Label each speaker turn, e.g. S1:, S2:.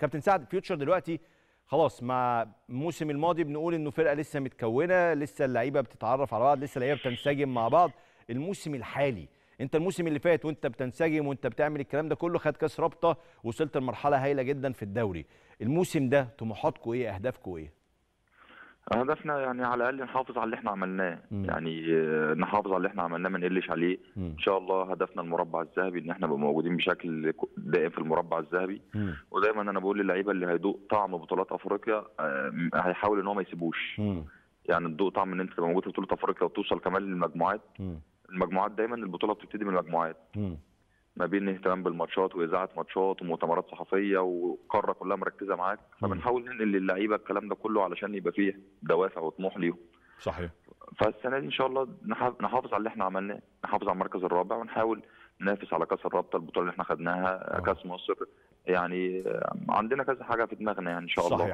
S1: كابتن سعد فيوتشر دلوقتي خلاص مع الموسم الماضي بنقول انه فرقه لسه متكونه لسه اللعيبه بتتعرف على بعض لسه اللعيبه بتنسجم مع بعض الموسم الحالي انت الموسم اللي فات وانت بتنسجم وانت بتعمل الكلام ده كله خد كاس رابطه وصلت لمرحله هايله جدا في الدوري الموسم ده طموحاتكم ايه اهدافكم ايه
S2: هدفنا يعني على الاقل نحافظ على اللي احنا عملناه
S1: مم.
S2: يعني آه، نحافظ على اللي احنا عملناه ما نقلش عليه
S1: مم.
S2: ان شاء الله هدفنا المربع الذهبي ان احنا نبقى موجودين بشكل ك- دائم في المربع الذهبي
S1: مم.
S2: ودايما انا بقول للعيبه اللي هيدوق طعم بطولات افريقيا آه، هيحاول ان هو ما يسيبوش
S1: مم.
S2: يعني تدوق طعم ان انت تبقى موجود في بطوله افريقيا وتوصل كمان للمجموعات
S1: مم.
S2: المجموعات دايما البطوله بتبتدي من المجموعات
S1: مم.
S2: ما بين اهتمام بالماتشات واذاعه ماتشات ومؤتمرات صحفيه والقاره كلها مركزه معاك فبنحاول ننقل للعيبه الكلام ده كله علشان يبقى فيه دوافع وطموح ليهم
S1: صحيح
S2: فالسنه دي ان شاء الله نح- نحافظ على اللي احنا عملناه نحافظ على المركز الرابع ونحاول ننافس على كاس الرابطه البطوله اللي احنا خدناها
S1: آه.
S2: كاس مصر يعني آه، عندنا كذا حاجه في دماغنا يعني ان شاء الله
S1: صحيح